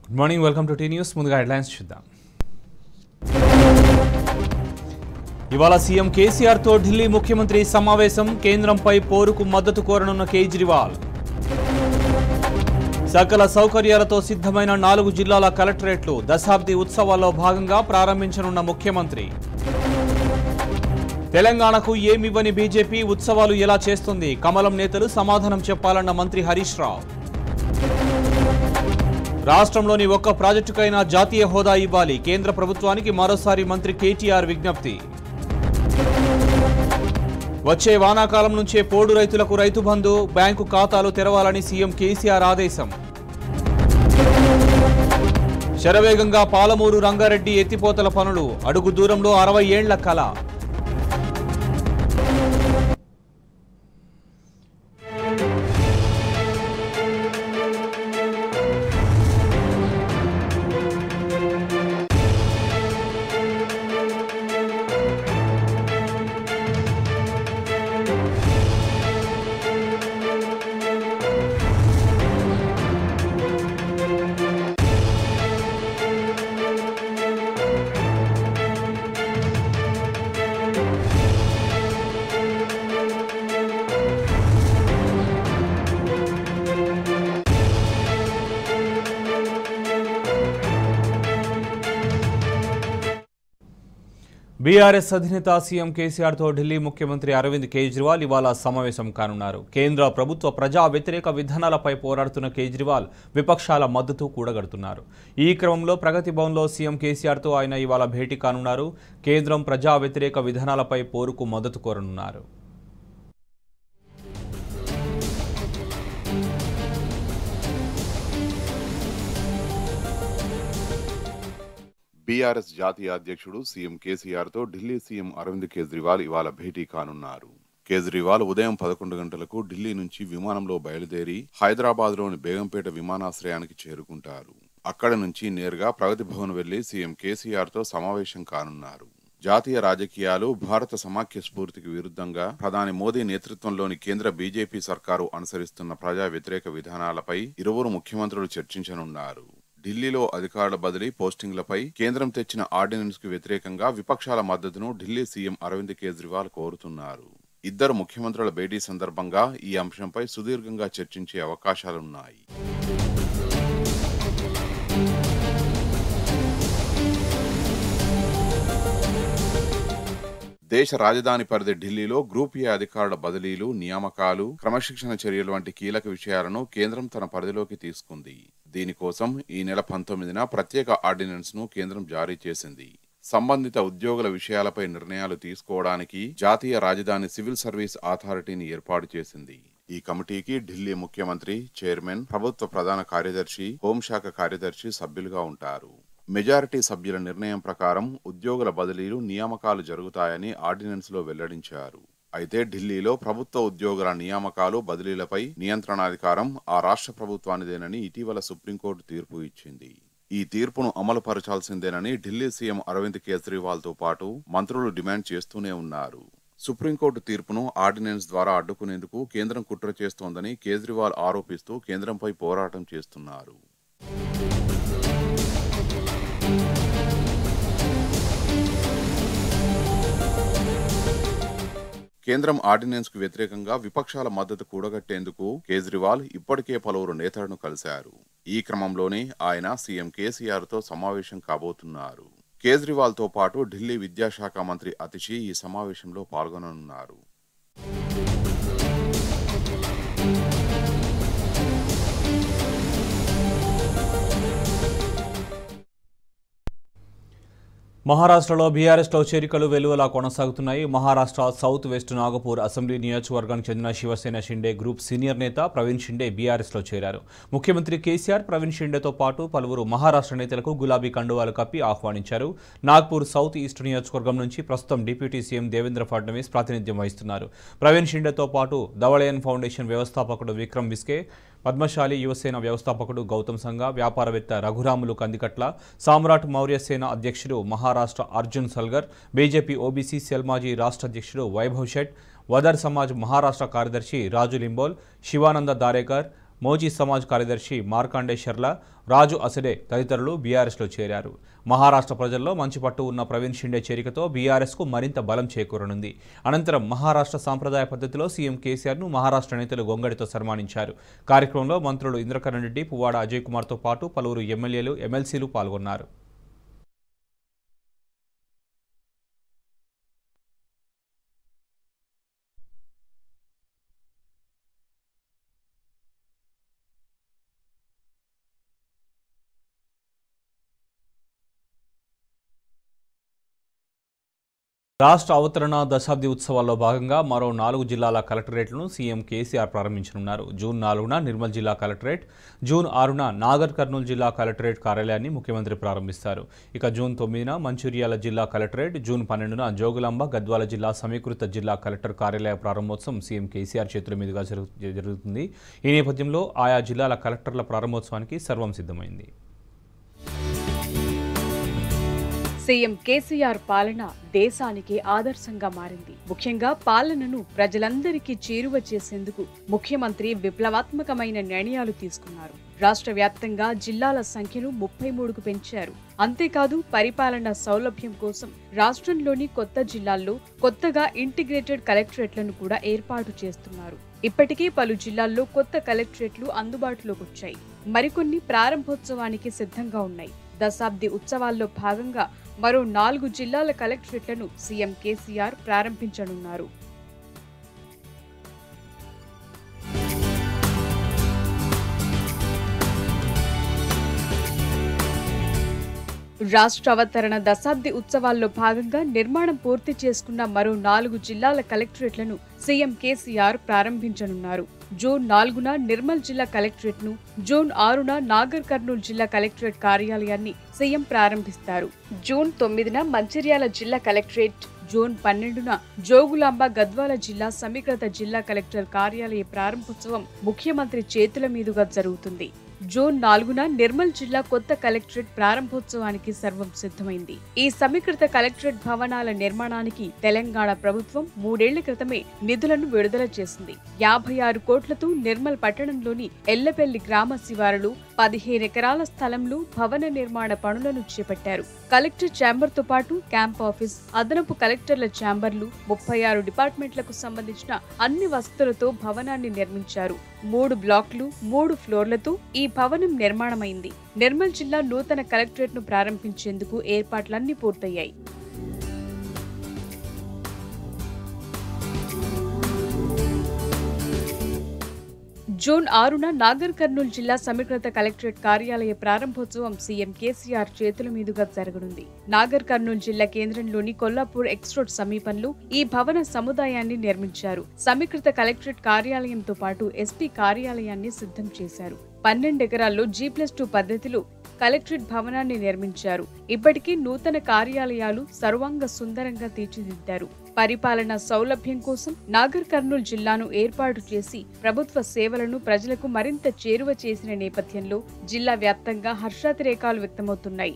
good morning welcome to T news ముందుగా headlines చూద్దాం ఇవాళ సీఎం కేసీఆర్తో ఢిల్లీ ముఖ్యమంత్రి సమావేశం కేంద్రంపై పోరుకు మద్దతు కోరనున్న కేజ్రీవాల్ సకల సౌకర్యాలతో సిద్ధమైన నాలుగు జిల్లాల కలెక్టరేట్లు దశాబ్ది ఉత్సవాల్లో భాగంగా ప్రారంభించనున్న ముఖ్యమంత్రి తెలంగాణకు ఏమివ్వని బీజేపీ ఉత్సవాలు ఎలా చేస్తుంది కమలం నేతలు సమాధానం చెప్పాలన్న మంత్రి హరీష్ రావు రాష్ట్రంలోని ఒక్క ప్రాజెక్టుకైనా జాతీయ హోదా ఇవ్వాలి కేంద్ర ప్రభుత్వానికి మరోసారి మంత్రి కేటీఆర్ విజ్ఞప్తి వచ్చే వానాకాలం నుంచే పోడు రైతులకు రైతు బంధు బ్యాంకు ఖాతాలు తెరవాలని సీఎం కేసీఆర్ ఆదేశం శరవేగంగా పాలమూరు రంగారెడ్డి ఎత్తిపోతల పనులు అడుగు దూరంలో అరవై ఏండ్ల కళ బీఆర్ఎస్ అధినేత సీఎం కేసీఆర్తో ఢిల్లీ ముఖ్యమంత్రి అరవింద్ కేజ్రీవాల్ ఇవాళ సమావేశం కానున్నారు కేంద్ర ప్రభుత్వ ప్రజా వ్యతిరేక విధానాలపై పోరాడుతున్న కేజ్రీవాల్ విపక్షాల మద్దతు కూడగడుతున్నారు ఈ క్రమంలో ప్రగతి భవన్లో సీఎం కేసీఆర్తో ఆయన ఇవాళ భేటీ కానున్నారు కేంద్రం ప్రజా వ్యతిరేక విధానాలపై పోరుకు మద్దతు కోరనున్నారు బీఆర్ఎస్ జాతీయ అధ్యక్షుడు సీఎం కేసీఆర్ తో ఢిల్లీ సీఎం అరవింద్ కేజ్రీవాల్ ఇవాళ భేటీ కానున్నారు కేజ్రీవాల్ ఉదయం పదకొండు గంటలకు ఢిల్లీ నుంచి విమానంలో బయలుదేరి హైదరాబాద్ లోని బేగంపేట విమానాశ్రయానికి చేరుకుంటారు అక్కడ నుంచి నేరుగా ప్రగతి భవన్ వెళ్లి సీఎం కేసీఆర్ తో సమావేశం కానున్నారు జాతీయ రాజకీయాలు భారత సమాఖ్య స్ఫూర్తికి విరుద్ధంగా ప్రధాని మోదీ నేతృత్వంలోని కేంద్ర బీజేపీ సర్కారు అనుసరిస్తున్న ప్రజా వ్యతిరేక విధానాలపై ఇరువురు ముఖ్యమంత్రులు చర్చించనున్నారు ఢిల్లీలో అధికారుల బదిలీ పోస్టింగ్లపై కేంద్రం తెచ్చిన ఆర్డినెన్స్ కు వ్యతిరేకంగా విపక్షాల మద్దతును ఢిల్లీ సీఎం అరవింద్ కేజ్రీవాల్ కోరుతున్నారు ఇద్దరు ముఖ్యమంత్రుల భేటీ సందర్భంగా ఈ అంశంపై సుదీర్ఘంగా చర్చించే అవకాశాలున్నాయి దేశ రాజధాని పరిధి ఢిల్లీలో గ్రూప్ ఏ అధికారుల బదిలీలు నియామకాలు క్రమశిక్షణ చర్యలు వంటి కీలక విషయాలను కేంద్రం తన పరిధిలోకి తీసుకుంది దీనికోసం ఈ నెల పంతొమ్మిదిన ప్రత్యేక ఆర్డినెన్స్ ను కేంద్రం జారీ చేసింది సంబంధిత ఉద్యోగుల విషయాలపై నిర్ణయాలు తీసుకోవడానికి జాతీయ రాజధాని సివిల్ సర్వీస్ అథారిటీని ఏర్పాటు చేసింది ఈ కమిటీకి ఢిల్లీ ముఖ్యమంత్రి చైర్మన్ ప్రభుత్వ ప్రధాన కార్యదర్శి హోంశాఖ కార్యదర్శి సభ్యులుగా ఉంటారు మెజారిటీ సభ్యుల నిర్ణయం ప్రకారం ఉద్యోగుల బదిలీలు నియామకాలు జరుగుతాయని ఆర్డినెన్స్ లో వెల్లడించారు అయితే ఢిల్లీలో ప్రభుత్వ ఉద్యోగుల నియామకాలు బదిలీలపై నియంత్రణాధికారం ఆ రాష్ట్ర ప్రభుత్వానిదేనని ఇటీవల సుప్రీంకోర్టు తీర్పు ఇచ్చింది ఈ తీర్పును అమలు పరచాల్సిందేనని ఢిల్లీ సీఎం అరవింద్ కేజ్రీవాల్ తో పాటు మంత్రులు డిమాండ్ చేస్తూనే ఉన్నారు సుప్రీంకోర్టు తీర్పును ఆర్డినెన్స్ ద్వారా అడ్డుకునేందుకు కేంద్రం కుట్ర చేస్తోందని కేజ్రీవాల్ ఆరోపిస్తూ కేంద్రంపై పోరాటం చేస్తున్నారు కేంద్రం ఆర్డినెన్స్ కు వ్యతిరేకంగా విపక్షాల మద్దతు కూడగట్టేందుకు కేజ్రీవాల్ ఇప్పటికే పలువురు నేతలను కలిశారు ఈ క్రమంలోనే ఆయన సీఎం కేసీఆర్ తో సమావేశం కాబోతున్నారు కేజ్రీవాల్ తో పాటు ఢిల్లీ విద్యాశాఖ మంత్రి అతిషి ఈ సమావేశంలో పాల్గొననున్నారు మహారాష్ట్రలో బీఆర్ఎస్లో చేరికలు వెలువలా కొనసాగుతున్నాయి Maharashtra south west Nagpur assembly నియోజకవర్గానికి చెందిన శివసేన షిండే గ్రూప్ సీనియర్ నేత ప్రవీణ్ షిండే బీఆర్ఎస్లో చేరారు ముఖ్యమంత్రి కేసీఆర్ ప్రవీణ్ షిండేతో పాటు పలువురు మహారాష్ట్ర నేతలకు గులాబీ కండువాలు కప్పి ఆహ్వానించారు నాగ్పూర్ సౌత్ ఈస్ట్ నియోజకవర్గం నుంచి ప్రస్తుతం డిప్యూటీ సీఎం దేవేంద్ర ఫడ్నవీస్ ప్రాతినిధ్యం వహిస్తున్నారు ప్రవీణ్ షిండేతో పాటు ధవళయన్ ఫౌండేషన్ వ్యవస్థాపకుడు విక్రమ్ బిస్కే పద్మశాలి యువసేన వ్యవస్థాపకుడు గౌతమ్ సంఘ వ్యాపారవేత్త రఘురాములు కందికట్ల సామ్రాట్ మౌర్య సేన అధ్యక్షుడు Maharashtra Arjun Salgar BJP OBC cell మాజీ రాష్ట్ర అధ్యక్షుడు వైభవ్ షెట్ వదర్ సమాజ్ మహారాష్ట్ర కార్యదర్శి రాజు లింబోల్ శివానంద దారేకర్ మోజీ సమాజ్ కార్యదర్శి మార్కాండే షర్ల రాజు అసడే తదితరులు బీఆర్ఎస్లో చేరారు మహారాష్ట్ర ప్రజల్లో మంచి పట్టు ఉన్న ప్రవీణ్ షిండే చేరికతో బీఆర్ఎస్కు మరింత బలం చేకూరనుంది అనంతరం మహారాష్ట్ర సాంప్రదాయ పద్ధతిలో సీఎం కేసీఆర్ను మహారాష్ట్ర నేతలు గొంగడితో సన్మానించారు కార్యక్రమంలో మంత్రులు ఇంద్రకరణ్ రెడ్డి పువ్వాడ అజయ్ కుమార్తో పాటు పలువురు ఎమ్మెల్యేలు ఎమ్మెల్సీలు పాల్గొన్నారు రాష్ట్ర అవతరణ దశాబ్ది ఉత్సవాల్లో భాగంగా మరో నాలుగు జిల్లాల కలెక్టరేట్లను సీఎం కేసీఆర్ ప్రారంభించనున్నారు జూన్ నాలుగున నిర్మల్ జిల్లా కలెక్టరేట్ జూన్ ఆరున నాగర్ కర్నూలు జిల్లా కలెక్టరేట్ కార్యాలయాన్ని ముఖ్యమంత్రి ప్రారంభిస్తారు ఇక జూన్ తొమ్మిదిన మంచిర్యాల జిల్లా కలెక్టరేట్ జూన్ పన్నెండున జోగులాంబ గద్వాల జిల్లా సమీకృత జిల్లా కలెక్టర్ కార్యాలయ ప్రారంభోత్సవం సీఎం కేసీఆర్ చేతుల మీదుగా జరుగు జరుగుతుంది ఈ నేపథ్యంలో ఆయా జిల్లాల కలెక్టర్ల ప్రారంభోత్సవానికి సర్వం సిద్ధమైంది సీఎం కేసీఆర్ పాలన దేశానికి ఆదర్శంగా మారింది ముఖ్యంగా పాలనను ప్రజలందరికీ చేరువ చేసేందుకు ముఖ్యమంత్రి విప్లవాత్మకమైన నిర్ణయాలు తీసుకున్నారు రాష్ట్ర వ్యాప్తంగా జిల్లాల సంఖ్యను ముప్పై మూడుకు పెంచారు అంతేకాదు పరిపాలన సౌలభ్యం కోసం రాష్ట్రంలోని కొత్త జిల్లాల్లో కొత్తగా ఇంటిగ్రేటెడ్ కలెక్టరేట్లను కూడా ఏర్పాటు చేస్తున్నారు ఇప్పటికే పలు జిల్లాల్లో కొత్త కలెక్టరేట్లు అందుబాటులోకి వచ్చాయి మరికొన్ని ప్రారంభోత్సవానికి సిద్ధంగా ఉన్నాయి దశాబ్ది ఉత్సవాల్లో భాగంగా మరో నాలుగు జిల్లాల కలెక్టరేట్లను సీఎం కేసీఆర్ ప్రారంభించనున్నారు రాష్ట్ర అవతరణ దశాబ్ది ఉత్సవాల్లో భాగంగా నిర్మాణం పూర్తి చేసుకున్న మరో నాలుగు జిల్లాల కలెక్టరేట్లను సీఎం కేసీఆర్ ప్రారంభించనున్నారు జూన్ నాలుగున నిర్మల్ జిల్లా కలెక్టరేట్ ను జూన్ ఆరున నాగర్ కర్నూలు జిల్లా కలెక్టరేట్ కార్యాలయాన్ని సీఎం ప్రారంభిస్తారు జూన్ తొమ్మిదిన మంచిర్యాల జిల్లా కలెక్టరేట్ జూన్ పన్నెండున జోగులాంబ గద్వాల జిల్లా సమీకృత జిల్లా కలెక్టర్ కార్యాలయ ప్రారంభోత్సవం ముఖ్యమంత్రి చేతుల మీదుగా జరుగుతుంది జూన్ నాలుగున నిర్మల్ జిల్లా కొత్త కలెక్టరేట్ ప్రారంభోత్సవానికి సర్వం సిద్ధమైంది ఈ సమీకృత కలెక్టరేట్ భవనాల నిర్మాణానికి తెలంగాణ ప్రభుత్వం మూడేళ్ల క్రితమే నిధులను విడుదల చేసింది యాభై ఆరు కోట్లతో నిర్మల్ పట్టణంలోని ఎల్లపెల్లి గ్రామ శివారులు పదిహేను ఎకరాల స్థలంలో భవన నిర్మాణ పనులను చేపట్టారు కలెక్టర్ ఛాంబర్ తో పాటు క్యాంప్ ఆఫీస్ అదనపు కలెక్టర్ల ఛాంబర్లు ముప్పై ఆరు డిపార్ట్మెంట్లకు సంబంధించిన అన్ని వసతులతో భవనాన్ని నిర్మించారు మూడు బ్లాక్లు మూడు ఫ్లోర్లతో ఈ భవనం నిర్మాణమైంది నిర్మల్ జిల్లా నూతన కలెక్టరేట్ ను ప్రారంభించేందుకు ఏర్పాట్లన్నీ పూర్తయ్యాయి జూన్ ఆరున నాగర్ కర్నూలు జిల్లా సమీకృత కలెక్టరేట్ కార్యాలయ ప్రారంభోత్సవం సీఎం కేసీఆర్ చేతుల మీదుగా జరగనుంది నాగర్ కర్నూలు జిల్లా కేంద్రంలోని కొల్లాపూర్ ఎక్స్ రోడ్ సమీపంలో ఈ భవన సముదాయాన్ని నిర్మించారు సమీకృత కలెక్టరేట్ కార్యాలయంతో పాటు ఎస్పీ కార్యాలయాన్ని సిద్ధం చేశారు పన్నెండు ఎకరాల్లో జీ ప్లస్ టూ పద్ధతిలో కలెక్టరేట్ భవనాన్ని నిర్మించారు ఇప్పటికీ నూతన కార్యాలయాలు సర్వాంగ సుందరంగా తీర్చిదిద్దారు పరిపాలన సౌలభ్యం కోసం నాగర్ కర్నూలు జిల్లాను ఏర్పాటు చేసి ప్రభుత్వ సేవలను ప్రజలకు మరింత చేరువ చేసిన నేపథ్యంలో జిల్లా వ్యాప్తంగా హర్షాతిరేకాలు వ్యక్తమవుతున్నాయి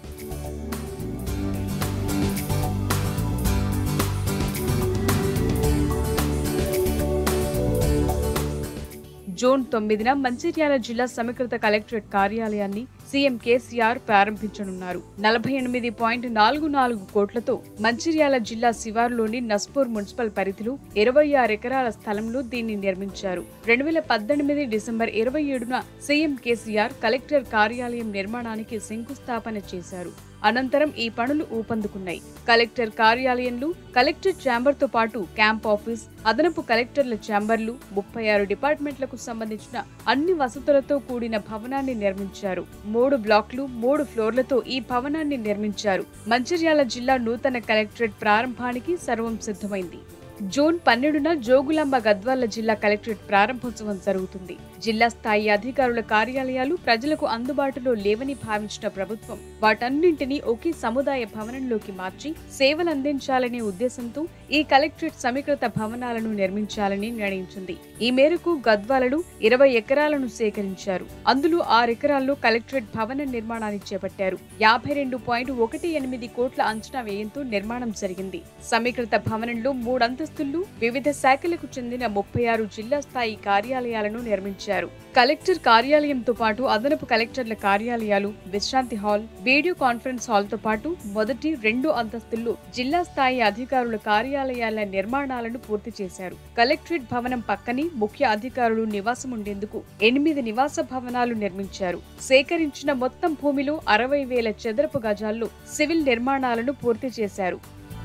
జూన్ తొమ్మిదిన మంచిర్యాల జిల్లా సమీకృత కలెక్టరేట్ కార్యాలయాన్ని సీఎం కేసీఆర్ ప్రారంభించనున్నారు నలభై ఎనిమిది పాయింట్ నాలుగు నాలుగు కోట్లతో మంచిర్యాల జిల్లా శివారులోని నస్పూర్ మున్సిపల్ పరిధిలో ఇరవై ఆరు ఎకరాల స్థలంలో దీన్ని నిర్మించారు రెండు వేల పద్దెనిమిది డిసెంబర్ ఇరవై ఏడున సీఎం కేసీఆర్ కలెక్టర్ కార్యాలయం నిర్మాణానికి శంకుస్థాపన చేశారు అనంతరం ఈ పనులు ఊపందుకున్నాయి కలెక్టర్ కార్యాలయంలో కలెక్టర్ ఛాంబర్ తో పాటు క్యాంప్ ఆఫీస్ అదనపు కలెక్టర్ల ఛాంబర్లు ముప్పై ఆరు డిపార్ట్మెంట్లకు సంబంధించిన అన్ని వసతులతో కూడిన భవనాన్ని నిర్మించారు మూడు బ్లాక్లు మూడు ఫ్లోర్లతో ఈ భవనాన్ని నిర్మించారు మంచిర్యాల జిల్లా నూతన కలెక్టరేట్ ప్రారంభానికి సర్వం సిద్ధమైంది జూన్ పన్నెండున జోగులాంబ గద్వాల జిల్లా కలెక్టరేట్ ప్రారంభోత్సవం జరుగుతుంది జిల్లా స్థాయి అధికారుల కార్యాలయాలు ప్రజలకు అందుబాటులో లేవని భావించిన ప్రభుత్వం వాటన్నింటినీ ఒకే సముదాయ భవనంలోకి మార్చి సేవలు అందించాలనే ఉద్దేశంతో ఈ కలెక్టరేట్ సమీకృత భవనాలను నిర్మించాలని నిర్ణయించింది ఈ మేరకు గద్వాలలో ఇరవై ఎకరాలను సేకరించారు అందులో ఆరు ఎకరాల్లో కలెక్టరేట్ భవన నిర్మాణాన్ని చేపట్టారు యాభై రెండు పాయింట్ ఒకటి ఎనిమిది కోట్ల అంచనా వ్యయంతో నిర్మాణం జరిగింది సమీకృత భవనంలో మూడంతస్తుల అంతస్తులు వివిధ శాఖలకు చెందిన ముప్పై ఆరు జిల్లా స్థాయి కార్యాలయాలను నిర్మించారు కలెక్టర్ కార్యాలయంతో పాటు అదనపు కలెక్టర్ల కార్యాలయాలు విశ్రాంతి హాల్ వీడియో కాన్ఫరెన్స్ హాల్ తో పాటు మొదటి రెండు అంతస్తుల్లో జిల్లా స్థాయి అధికారుల కార్యాలయాల నిర్మాణాలను పూర్తి చేశారు కలెక్టరేట్ భవనం పక్కనే ముఖ్య అధికారులు నివాసం ఉండేందుకు ఎనిమిది నివాస భవనాలు నిర్మించారు సేకరించిన మొత్తం భూమిలో అరవై వేల చదరపు గజాల్లో సివిల్ నిర్మాణాలను పూర్తి చేశారు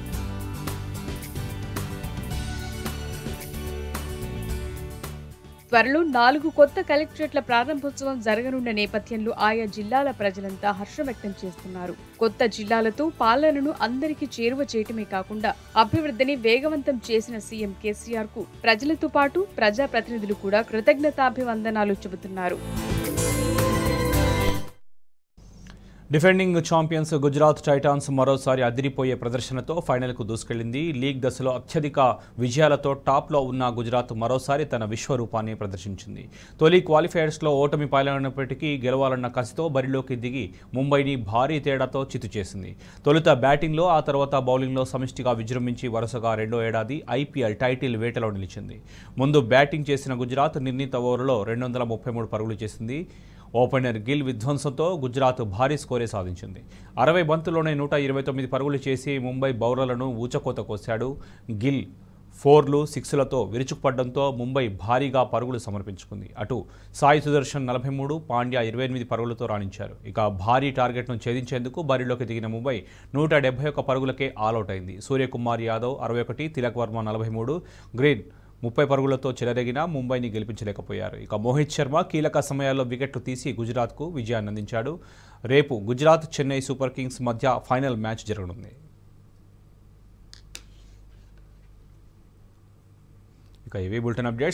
త్వరలో నాలుగు కొత్త కలెక్టరేట్ల ప్రారంభోత్సవం జరగనున్న నేపథ్యంలో ఆయా జిల్లాల ప్రజలంతా హర్షం వ్యక్తం చేస్తున్నారు కొత్త జిల్లాలతో పాలనను అందరికీ చేరువ చేయటమే కాకుండా అభివృద్ధిని వేగవంతం చేసిన సీఎం కేసీఆర్ కు ప్రజలతో పాటు ప్రజాప్రతినిధులు కూడా కృతజ్ఞతాభివందనాలు చెబుతున్నారు డిఫెండింగ్ ఛాంపియన్స్ గుజరాత్ టైటాన్స్ మరోసారి అదిరిపోయే ప్రదర్శనతో ఫైనల్కు దూసుకెళ్లింది లీగ్ దశలో అత్యధిక విజయాలతో టాప్లో ఉన్న గుజరాత్ మరోసారి తన విశ్వరూపాన్ని ప్రదర్శించింది తొలి క్వాలిఫైయర్స్లో ఓటమి పాలైనప్పటికీ గెలవాలన్న కసితో బరిలోకి దిగి ముంబైని భారీ తేడాతో చిత్తు చేసింది తొలుత బ్యాటింగ్లో ఆ తర్వాత బౌలింగ్లో సమిష్టిగా విజృంభించి వరుసగా రెండో ఏడాది ఐపీఎల్ టైటిల్ వేటలో నిలిచింది ముందు బ్యాటింగ్ చేసిన గుజరాత్ నిర్ణీత ఓవర్లో రెండు వందల ముప్పై మూడు పరుగులు చేసింది ఓపెనర్ గిల్ విధ్వంసంతో గుజరాత్ భారీ స్కోరే సాధించింది అరవై బంతుల్లోనే నూట ఇరవై తొమ్మిది పరుగులు చేసి ముంబై బౌలర్లను ఊచకోత కోశాడు గిల్ ఫోర్లు సిక్స్లతో విరుచుకుపడడంతో ముంబై భారీగా పరుగులు సమర్పించుకుంది అటు సాయి సుదర్శన్ నలభై మూడు పాండ్యా ఇరవై ఎనిమిది పరుగులతో రాణించారు ఇక భారీ టార్గెట్ను ఛేదించేందుకు బరిలోకి దిగిన ముంబై నూట డెబ్బై ఒక్క పరుగులకే ఆలౌట్ అయింది సూర్యకుమార్ యాదవ్ అరవై ఒకటి తిలక్ వర్మ నలభై మూడు గ్రీన్ ముప్పై పరుగులతో చెలరేగిన ముంబైని గెలిపించలేకపోయారు ఇక మోహిత్ శర్మ కీలక సమయాల్లో వికెట్లు తీసి గుజరాత్కు విజయాన్ని అందించాడు రేపు గుజరాత్ చెన్నై సూపర్ కింగ్స్ మధ్య ఫైనల్ మ్యాచ్ జరగనుంది ఇక ఇవి బులెటిన్ అప్డేట్స్